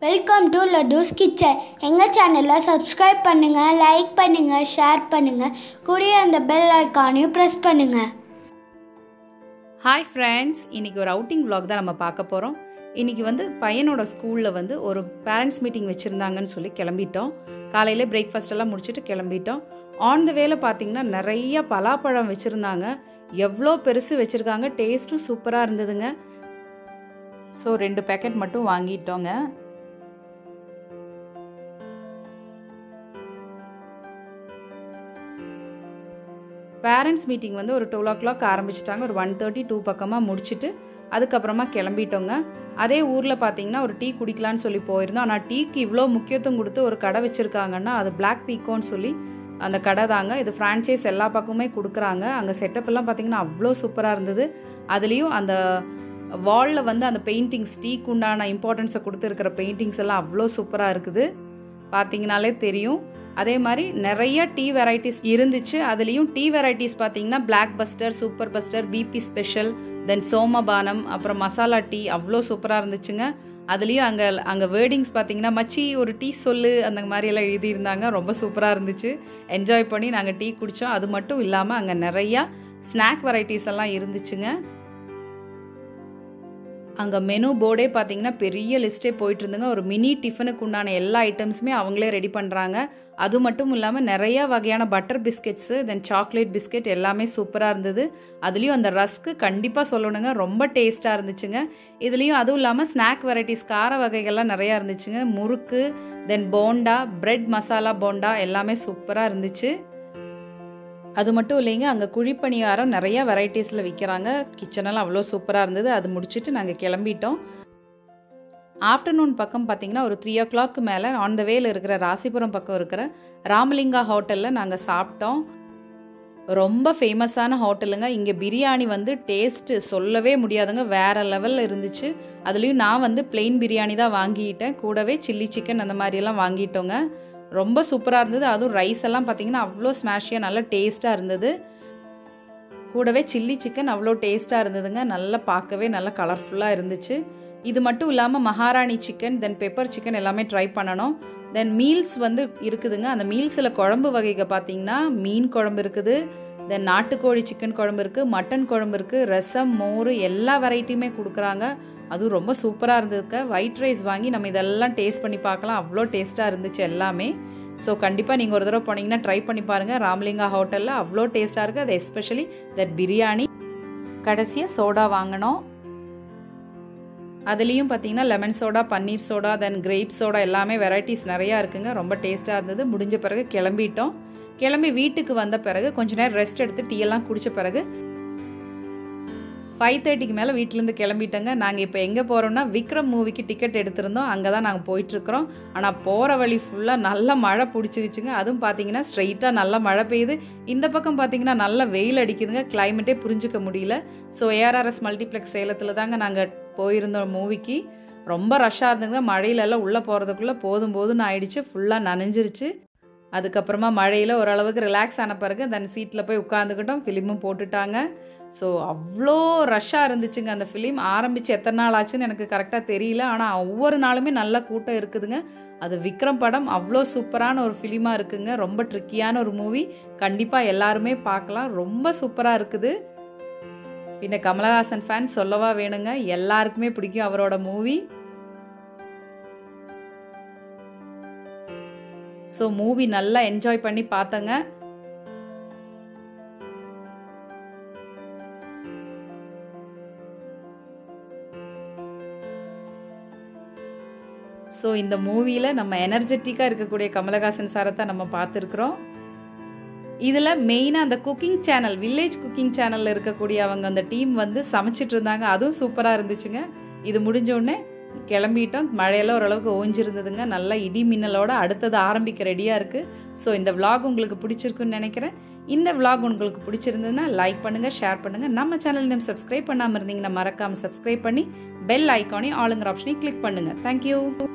welcome to லட்டூஸ் kitchen எங்கள் சேனலை subscribe பண்ணுங்கள் லைக் பண்ணுங்கள் ஷேர் பண்ணுங்கள் கூடிய அந்த பெல் ஐக்கானையும் ப்ரெஸ் பண்ணுங்கள் ஹாய் ஃப்ரெண்ட்ஸ் இன்றைக்கி ஒரு அவுட்டிங் vlog தான் நம்ம பார்க்க போகிறோம் இன்றைக்கி வந்து பையனோட ஸ்கூலில் வந்து ஒரு பேரண்ட்ஸ் மீட்டிங் வச்சுருந்தாங்கன்னு சொல்லி கிளம்பிட்டோம் காலையில் பிரேக்ஃபாஸ்ட் எல்லாம் முடிச்சுட்டு கிளம்பிட்டோம் ஆன் த வேல பார்த்தீங்கன்னா நிறைய பலாப்பழம் வச்சுருந்தாங்க எவ்வளோ பெருசு வச்சுருக்காங்க டேஸ்ட்டும் சூப்பராக இருந்ததுங்க ஸோ ரெண்டு பேக்கெட் மட்டும் வாங்கிட்டோங்க பேரண்ட்ஸ் மீட்டிங் வந்து ஒரு டுவெல் ஓ கிளாக் ஆரம்பிச்சிட்டாங்க ஒரு ஒன் தேர்ட்டி டூ பக்கமாக முடிச்சுட்டு அதுக்கப்புறமா கிளம்பிட்டோங்க அதே ஊரில் பார்த்தீங்கன்னா ஒரு டீ குடிக்கலான்னு சொல்லி போயிருந்தோம் ஆனால் டீக்கு இவ்வளோ முக்கியத்துவம் கொடுத்து ஒரு கடை வச்சுருக்காங்கன்னா அது பிளாக் பீக்கோன்னு சொல்லி அந்த கடை தாங்க இது ஃப்ரான்ச்சைஸ் எல்லா பக்கமுமே கொடுக்குறாங்க அங்கே செட்டப் எல்லாம் பார்த்தீங்கன்னா அவ்வளோ சூப்பராக இருந்தது அதுலேயும் அந்த வாலில் வந்து அந்த பெயிண்டிங்ஸ் டீக்கு உண்டான இம்பார்ட்டன்ஸை கொடுத்துருக்கிற பெயிண்டிங்ஸ் எல்லாம் அவ்வளோ சூப்பராக இருக்குது பார்த்தீங்கனாலே தெரியும் அதே மாதிரி நிறைய டீ வெரைட்டிஸ் இருந்துச்சு அதுலேயும் டீ வெரைட்டிஸ் பார்த்தீங்கன்னா blockbuster super buster BB special then சோமபானம் அப்புறம் மசாலா டீ அவ்வளோ சூப்பராக இருந்துச்சுங்க அதுலேயும் அங்கே அங்கே வேர்டிங்ஸ் பார்த்தீங்கன்னா மச்சி ஒரு டீ சொல்லு அந்த மாதிரியெல்லாம் எழுதியிருந்தாங்க ரொம்ப சூப்பராக இருந்துச்சு என்ஜாய் பண்ணி நாங்கள் டீ குடித்தோம் அது மட்டும் இல்லாமல் அங்கே நிறையா ஸ்நாக் வெரைட்டிஸ் எல்லாம் இருந்துச்சுங்க அங்கே மெனு போர்டே பார்த்தீங்கன்னா பெரிய லிஸ்ட்டே போயிட்டு இருந்துங்க ஒரு மினி டிஃபனுக்கு உண்டான எல்லா ஐட்டம்ஸுமே அவங்களே ரெடி பண்ணுறாங்க அது மட்டும் இல்லாமல் நிறைய வகையான butter biscuits then chocolate biscuit எல்லாமே சூப்பராக இருந்தது அதுலேயும் அந்த ரஸ்க்கு கண்டிப்பாக சொல்லணுங்க ரொம்ப டேஸ்ட்டாக இருந்துச்சுங்க இதுலேயும் அதுவும் இல்லாமல் ஸ்நாக் வெரைட்டிஸ் கார வகைகள்லாம் நிறையா இருந்துச்சுங்க முறுக்கு தென் போண்டா பிரெட் மசாலா போண்டா எல்லாமே சூப்பராக இருந்துச்சு அது மட்டும் இல்லைங்க அங்கே குழிப்பணியாரம் நிறைய வெரைட்டிஸில் விற்கிறாங்க கிச்சனெல்லாம் அவ்வளோ சூப்பராக இருந்தது அது முடிச்சுட்டு நாங்கள் கிளம்பிட்டோம் ஆஃப்டர்நூன் பக்கம் பார்த்தீங்கன்னா ஒரு த்ரீ ஓ கிளாக் மேலே ஆன் த வேல இருக்கிற ராசிபுரம் பக்கம் இருக்கிற ராமலிங்கா ஹோட்டலில் நாங்கள் சாப்பிட்டோம் ரொம்ப ஃபேமஸான ஹோட்டலுங்க இங்கே பிரியாணி வந்து டேஸ்ட்டு சொல்லவே முடியாதுங்க வேறு லெவலில் இருந்துச்சு அதுலேயும் நான் வந்து பிளெயின் பிரியாணி தான் வாங்கிட்டேன் கூடவே சில்லி சிக்கன் அந்த மாதிரியெல்லாம் வாங்கிட்டோங்க ரொம்ப சூப்பராக இருந்தது அதுவும் ரைஸ் எல்லாம் பார்த்தீங்கன்னா அவ்வளோ ஸ்மாஷியாக நல்லா டேஸ்ட்டாக இருந்தது கூடவே சில்லி சிக்கன் அவ்வளோ டேஸ்ட்டாக இருந்ததுங்க நல்லா பார்க்கவே நல்லா கலர்ஃபுல்லாக இருந்துச்சு இது மட்டும் இல்லாமல் Maharani chicken then pepper chicken எல்லாமே ட்ரை பண்ணணும் தென் மீல்ஸ் வந்து இருக்குதுங்க அந்த மீல்ஸில் குழம்பு வகைகள் பார்த்தீங்கன்னா மீன் குழம்பு இருக்குது தென் நாட்டுக்கோழி சிக்கன் குழம்பு இருக்குது மட்டன் குழம்பு இருக்குது ரசம் மோர் எல்லா வெரைட்டியுமே கொடுக்குறாங்க அதுவும் ரொம்ப சூப்பராக இருந்ததுக்க ஒயிட் ரைஸ் வாங்கி நம்ம இதெல்லாம் டேஸ்ட் பண்ணி பார்க்கலாம் அவ்வளோ டேஸ்ட்டாக இருந்துச்சு எல்லாமே ஸோ கண்டிப்பாக நீங்கள் ஒரு தடவை போனீங்கன்னா ட்ரை பண்ணி பாருங்கள் ராமலிங்கா ஹோட்டலில் அவ்வளோ டேஸ்ட்டாக இருக்குது அது எஸ்பெஷலி தட் பிரியாணி கடைசியாக சோடா வாங்கினோம் அதுலேயும் பார்த்தீங்கன்னா lemon soda paneer soda then grape soda எல்லாமே வெரைட்டிஸ் நிறையா இருக்குங்க ரொம்ப டேஸ்ட்டாக இருந்தது முடிஞ்ச பிறகு கிளம்பிட்டோம் கிளம்பி வீட்டுக்கு வந்த பிறகு கொஞ்ச நேரம் ரெஸ்ட் எடுத்து டீ எல்லாம் குடித்த பிறகு ஃபைவ் தேர்ட்டிக்கு மேலே வீட்டிலேருந்து கிளம்பிட்டோங்க நாங்கள் இப்போ எங்கே போகிறோம்னா விக்ரம் மூவிக்கு டிக்கெட் எடுத்திருந்தோம் அங்கே தான் நாங்கள் போயிட்டுருக்குறோம் ஆனால் போகிற வழி ஃபுல்லாக நல்ல மழை பிடிச்சிக்கிச்சுங்க அதுவும் பார்த்தீங்கன்னா ஸ்ட்ரைட்டாக நல்லா மழை பெய்யுது இந்த பக்கம் பார்த்தீங்கன்னா நல்லா வெயில் அடிக்குதுங்க கிளைமேட்டே புரிஞ்சுக்க முடியல ஸோ ஏஆர்ஆர்எஸ் மல்டிப்ளெக்ஸ் சேலத்தில் தாங்க நாங்கள் போயிருந்தோம் மூவிக்கு ரொம்ப ரஷ்ஷாக இருந்துங்க மழையிலெல்லாம் உள்ளே போகிறதுக்குள்ளே போதும் போதும்னு ஆயிடுச்சு ஃபுல்லாக நனைஞ்சிருச்சு அதுக்கப்புறமா மழையில் ஓரளவுக்கு ரிலாக்ஸ் ஆன பிறகு தென் சீட்டில் போய் உட்காந்துக்கிட்டோம் ஃபிலிமும் போட்டுட்டாங்க ஸோ அவ்வளோ ரஷ்ஷாக இருந்துச்சுங்க அந்த ஃபிலிம் ஆரம்பித்து எத்தனை நாள் ஆச்சுன்னு எனக்கு கரெக்டாக தெரியல ஆனால் ஒவ்வொரு நாளுமே நல்ல கூட்டம் இருக்குதுங்க அது விக்ரம் படம் அவ்வளோ சூப்பரான ஒரு ஃபிலிமாக இருக்குங்க ரொம்ப ட்ரிக்கியான ஒரு மூவி கண்டிப்பாக எல்லாருமே பார்க்கலாம் ரொம்ப சூப்பராக இருக்குது பின்ன கமலஹாசன் ஃபேன் சொல்லவா வேணுங்க எல்லாருக்குமே பிடிக்கும் அவரோட மூவி ஸோ மூவி நல்லா என்ஜாய் பண்ணி பார்த்தங்க ஸோ இந்த மூவியில் நம்ம எனர்ஜெட்டிக்காக இருக்கக்கூடிய கமலஹாசன் சாரை தான் நம்ம பார்த்துருக்குறோம் இதில் மெயினாக அந்த குக்கிங் சேனல் வில்லேஜ் குக்கிங் சேனலில் இருக்கக்கூடிய அவங்க அந்த டீம் வந்து சமைச்சிட்டு இருந்தாங்க அதுவும் சூப்பராக இருந்துச்சுங்க இது முடிஞ்சோடனே கிளம்பிட்டோம் மழையெல்லாம் ஓரளவுக்கு ஓஞ்சிருந்ததுங்க நல்லா இடி மின்னலோட அடுத்தது ஆரம்பிக்க ரெடியாக இருக்குது ஸோ இந்த விலாக் உங்களுக்கு பிடிச்சிருக்குன்னு நினைக்கிறேன் இந்த விலாக் உங்களுக்கு பிடிச்சிருந்ததுன்னா லைக் பண்ணுங்கள் ஷேர் பண்ணுங்கள் நம்ம சேனல் நம்ம சப்ஸ்கிரைப் பண்ணாமல் இருந்தீங்கன்னா மறக்காமல் சப்ஸ்கிரைப் பண்ணி பெல் ஐக்கானே ஆளுங்கிற ஆப்ஷனையும் கிளிக் பண்ணுங்கள் தேங்க்யூ